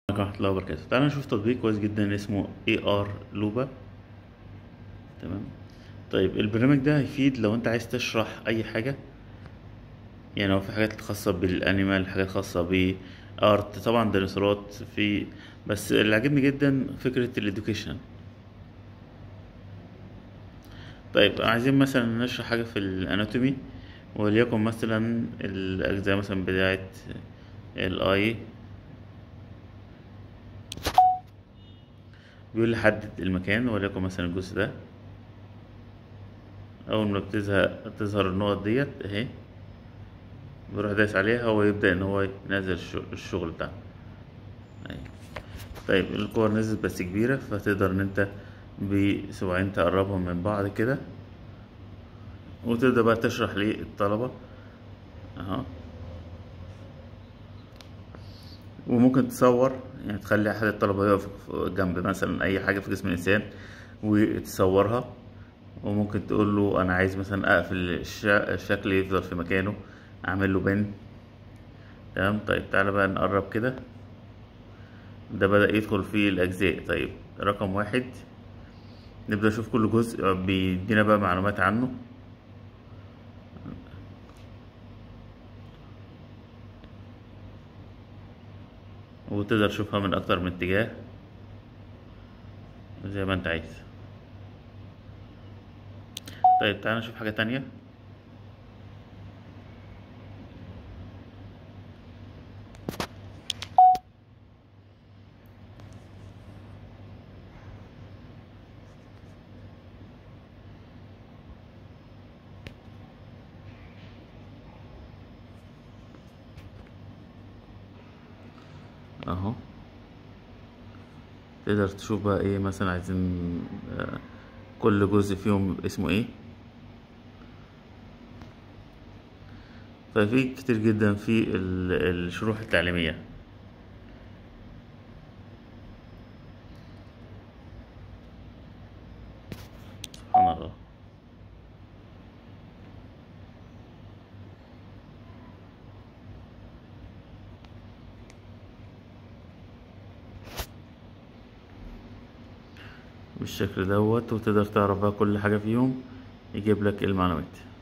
عليكم ورحمة الله وبركاته تعالى نشوف تطبيق كويس جدا اسمه AR لوبا تمام طيب البرنامج ده هيفيد لو انت عايز تشرح اي حاجة يعني لو في حاجات خاصة بالانيمال حاجات خاصة بارت طبعا ديناصورات في بس اللي عجبني جدا فكرة الادوكيشن طيب عايزين مثلا نشرح حاجة في الاناتومي وليكن مثلا الاجزاء مثلا بتاعت الاي بيقول لي حدد المكان وليكن مثلا الجزء ده اول ما بتظهر تظهر النقط ديت اهي بروح دايس عليها هو يبدأ ان هو ينزل الشغل بتاعه أهي. طيب الكور نزلت بس كبيرة فتقدر ان انت بسبعين تقربهم من بعض كده وتبدأ بقى تشرح للطلبة اهو وممكن تصور يعني تخلي احد الطلبة يقف جنب مثلا اي حاجة في جسم الانسان وتصورها وممكن تقول له انا عايز مثلا اقفل الشكل يفضل في مكانه اعمل له بن تمام طيب تعالى بقى نقرب كده ده بدأ يدخل في الاجزاء طيب رقم واحد نبدأ نشوف كل جزء بيدينا بقى معلومات عنه وتقدر تشوفها من اكتر من اتجاه زي ما انت عايز طيب تعالى نشوف حاجة تانية اهو تقدر تشوف بقى ايه مثلا عايزين كل جزء فيهم اسمه ايه ففي كتير جدا في الشروح التعليمية سبحان الله بالشكل دوت وتقدر تعرف بقى كل حاجة فيهم يجيب لك المعلومات